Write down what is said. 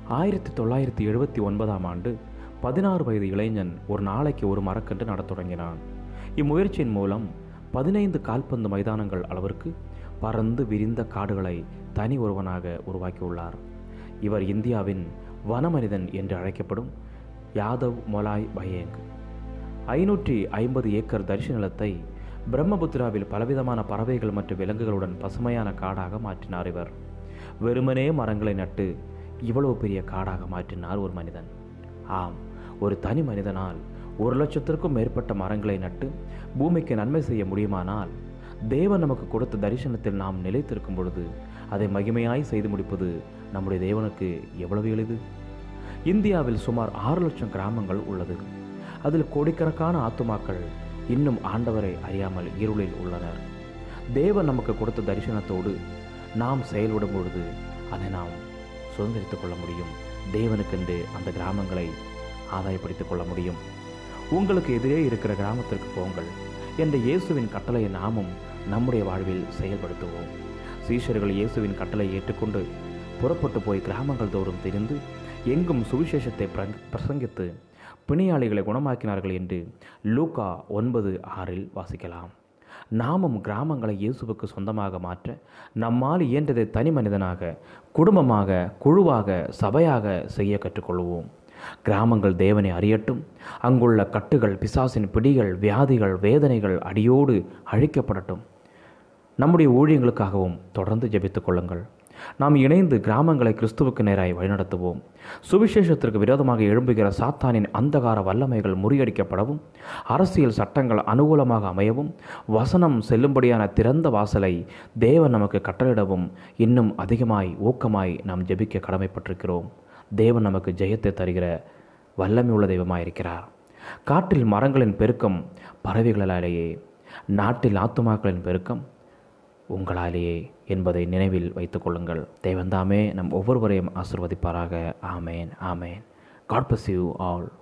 ஆயிரத்தி தொள்ளாயிரத்தி எழுபத்தி ஒன்பதாம் ஆண்டு பதினாறு வயது இளைஞன் ஒரு நாளைக்கு ஒரு மரக்கன்று நடத் தொடங்கினான் இம்முயற்சியின் மூலம் பதினைந்து கால்பந்து மைதானங்கள் அளவிற்கு பறந்து விரிந்த காடுகளை தனி ஒருவனாக உருவாக்கியுள்ளார் இவர் இந்தியாவின் வனமனிதன் என்று அழைக்கப்படும் யாதவ் மொலாய் பயேங் ஐநூற்றி ஐம்பது ஏக்கர் தரிசு நிலத்தை பிரம்மபுத்திராவில் பலவிதமான பறவைகள் மற்றும் விலங்குகளுடன் பசுமையான காடாக மாற்றினார் இவர் வெறுமனே மரங்களை நட்டு இவ்வளவு பெரிய காடாக மாற்றினார் ஒரு மனிதன் ஆம் ஒரு தனி மனிதனால் ஒரு லட்சத்திற்கும் மேற்பட்ட மரங்களை நட்டு பூமிக்கு நன்மை செய்ய முடியுமானால் தேவன் நமக்கு கொடுத்த தரிசனத்தில் நாம் நிலைத்திருக்கும் பொழுது அதை மகிமையாய் செய்து முடிப்பது நம்முடைய தேவனுக்கு எவ்வளவு எளிது இந்தியாவில் சுமார் ஆறு லட்சம் கிராமங்கள் உள்ளது அதில் கோடிக்கணக்கான ஆத்துமாக்கள் இன்னும் ஆண்டவரை அறியாமல் இருளில் உள்ளனர் தேவன் நமக்கு கொடுத்த தரிசனத்தோடு நாம் செயல்படும் பொழுது அதை நாம் சுதந்திரித்துக் கொள்ள முடியும் தேவனுக்கென்று அந்த கிராமங்களை ஆதாயப்படுத்திக் கொள்ள முடியும் உங்களுக்கு எதிரே இருக்கிற கிராமத்திற்கு போங்கள் என்ற இயேசுவின் கட்டளையை நாமும் நம்முடைய வாழ்வில் செயல்படுத்துவோம் சீஷர்கள் இயேசுவின் கட்டளை ஏற்றுக்கொண்டு புறப்பட்டு போய் கிராமங்கள் தோறும் தெரிந்து எங்கும் சுவிசேஷத்தை பிரங்- பிரசங்கித்து பிணியாளிகளை குணமாக்கினார்கள் என்று லூக்கா ஒன்பது ஆறில் வாசிக்கலாம் நாமும் கிராமங்களை இயேசுவுக்கு சொந்தமாக மாற்ற நம்மால் இயன்றதை தனி மனிதனாக குடும்பமாக குழுவாக சபையாக செய்ய கற்றுக்கொள்வோம் கிராமங்கள் தேவனை அறியட்டும் அங்குள்ள கட்டுகள் பிசாசின் பிடிகள் வியாதிகள் வேதனைகள் அடியோடு அழிக்கப்படட்டும் நம்முடைய ஊழியங்களுக்காகவும் தொடர்ந்து ஜெபித்துக் கொள்ளுங்கள் நாம் இணைந்து கிராமங்களை கிறிஸ்துவுக்கு நேராய் வழிநடத்துவோம் சுவிசேஷத்திற்கு விரோதமாக எழும்புகிற சாத்தானின் அந்தகார வல்லமைகள் முறியடிக்கப்படவும் அரசியல் சட்டங்கள் அனுகூலமாக அமையவும் வசனம் செல்லும்படியான திறந்த வாசலை தேவன் நமக்கு கட்டளையிடவும் இன்னும் அதிகமாய் ஊக்கமாய் நாம் ஜெபிக்க கடமைப்பட்டிருக்கிறோம் தேவன் நமக்கு ஜெயத்தை தருகிற வல்லமை உள்ள தெய்வமாயிருக்கிறார் காட்டில் மரங்களின் பெருக்கம் பறவைகளாலேயே நாட்டில் ஆத்துமாக்களின் பெருக்கம் உங்களாலேயே என்பதை நினைவில் வைத்துக் கொள்ளுங்கள் தேவன்தாமே நம் ஒவ்வொருவரையும் ஆசிர்வதிப்பாராக ஆமேன் ஆமேன் காட் bless you ஆல்